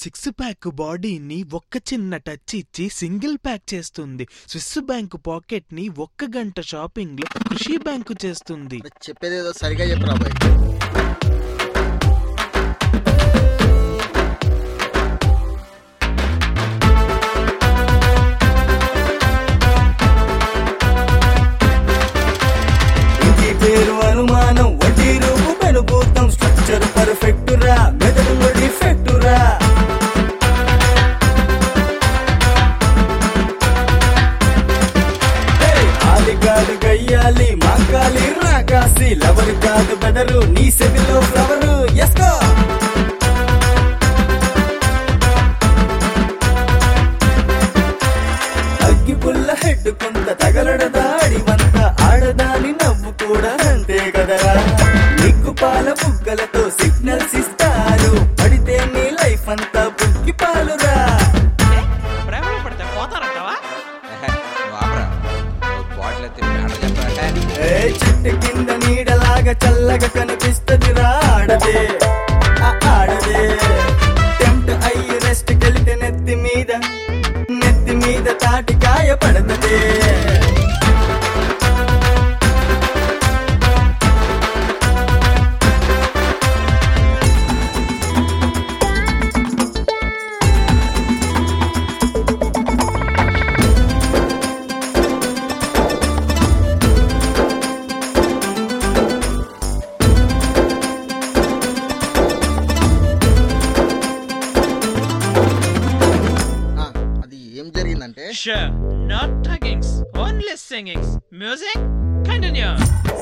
Six pack బాడీని ఒక్క చిన్న టచ్ ఇచ్చి సింగిల్ ప్యాక్ చేస్తుంది స్విస్ బ్యాంకు పాకెట్ ని ఒక్క గంట షాపింగ్ లో కృషి బ్యాంకు చేస్తుంది అరే చెప్పేది ఏదో సరిగా చెప్పరా బాయ్ ఇంటి పేరు అనుమానం వడ్డీ రూపు పెనుభూతం స్ట్రక్చర్ పర్ఫెక్ట్ రా మెదడు డిఫెక్ట్ రా ఏయ్, ఆలి కాదు గయ్యాలి మంగాలి రాకాసి లవర్ కాదు బెదరు నీ సెదిలో ఫ్లవరు ఎస్కో అగ్గి పుల్ల హెడ్ కొంత తగలడ దాడి వంత ఆడదాని నవ్వు కూడా అంతే కదరా నిగ్గు పాల బుగ్గలతో సిగ్నల్స్ ఇస్తారు పడితే నీ లైఫ్ అంతా బుగ్గి పాలురా ప్రేమలో పడితే పోతారంటావా బాటిల్ అయితే మేడ చెప్పరా ఏ చెట్టు కింద నీడలాగా చల్లగా కనిపిస్తదిరా ఆడదే ఆ ఆడదే టెంప్ట్ అయ్యి రెస్ట్ కెళితే నెత్తి మీద నెత్తి మీద తాటికాయ పడతదే ఆ, అది ఏం జరిగిందంటే Sure, not talkings, only singings. Music, continue.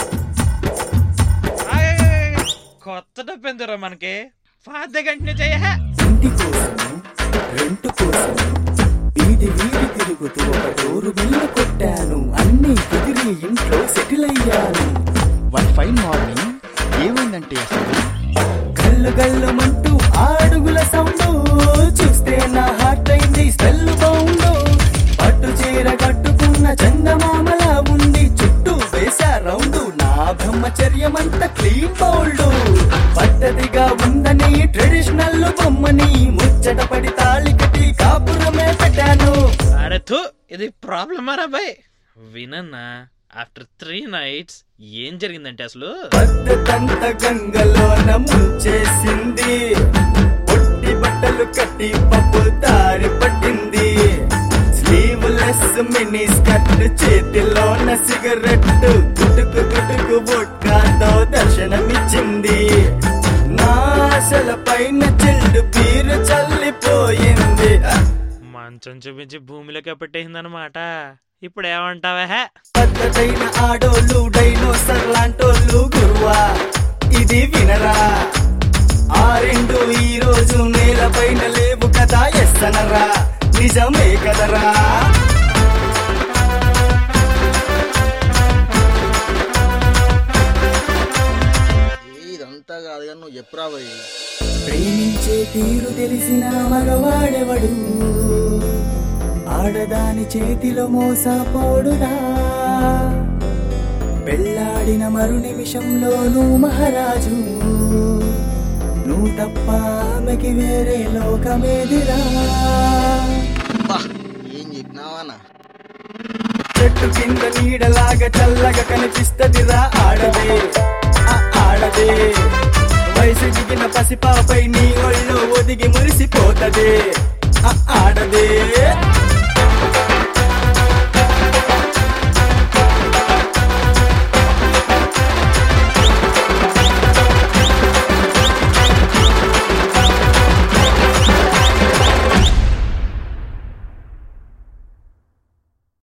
ఆయ్, కొత్త డబ్బు ఎందురా మనకి పాత కంటిన్యూ చేయ ఇంటి కోసం రెంట్ కోసం వీధి వీధి తిరుగుతూ ఒక డోరు బిల్లు కొట్టాను అన్ని కుదిరి ఇంట్లో సెటిల్ అయ్యాను వన్ ఫైన్ మార్నింగ్ ఏమైందంటే అసలు గల్లు గల్లుమంటూ అడుగుల సౌండ్ చూస్తే నా హార్ట్ అయింది స్మెల్ బాగుండు పట్టు చీర కట్టుకున్న చందమామలా ఉంది చుట్టూ వేసా రౌండ్ నా బ్రహ్మచర్యమంతా క్లీన్ బౌల్డ్ పద్ధతిగా ఉందని ట్రెడిషనల్ బొమ్మని ముచ్చట పడి తాళి కట్టి కాపురమే పెట్టాను అరే థూ ఇది ప్రాబ్లమ్ రా బాయ్ వినన్నా ఆఫ్టర్ త్రీ నైట్స్ ఏం జరిగిందంటే అసలు పద్ధతంత గంగలోన ముంచేసింది పొట్టి బట్టలు కట్టి పప్పు దారి పట్టింది స్లీవ్లెస్ మినీ స్కర్ట్ చేతిలోన సిగరెట్ గుటుకు గుటుకు బొట్కాతో దర్శనమిచ్చింది నా ఆశల పైన చెల్లు పీరు చల్లిపోయింది మంచం చూపించి భూమిలోకి పెట్టేసిందనమాట ఇప్పుడు ఏమంటావా హే పద్ధతైన ఆడోళ్ళు డైనోసర్ లాంటోళ్ళు గురువా ఇది వినరా ఆ రెండు ఈ రోజు నేలపైన లేవు కదా ఎస్తనరా నిజమే కదరా ఏ, ఇదంతా కాదు కానీ నువ్వు చెప్పురా బాయ్ ప్రేమించే తీరు తెలిసిన మగవాడెవడు ఆడదాని చేతిలో మోసపోడురా పెళ్ళాడిన మరు నిమిషంలో నువ్వు మహారాజు నువ్వు తప్ప ఆమెకి వేరే లోకమేదిరా బా ఏం చెప్పినావానా చెట్టు కింద నీడలాగా చల్లగా కనిపిస్తదిరా ఆడదే ఆ ఆడదే వయసు దిగిన పసిపాపై నీ ఒళ్ళో ఒదిగి మురిసిపోతదే ఆ ఆడదే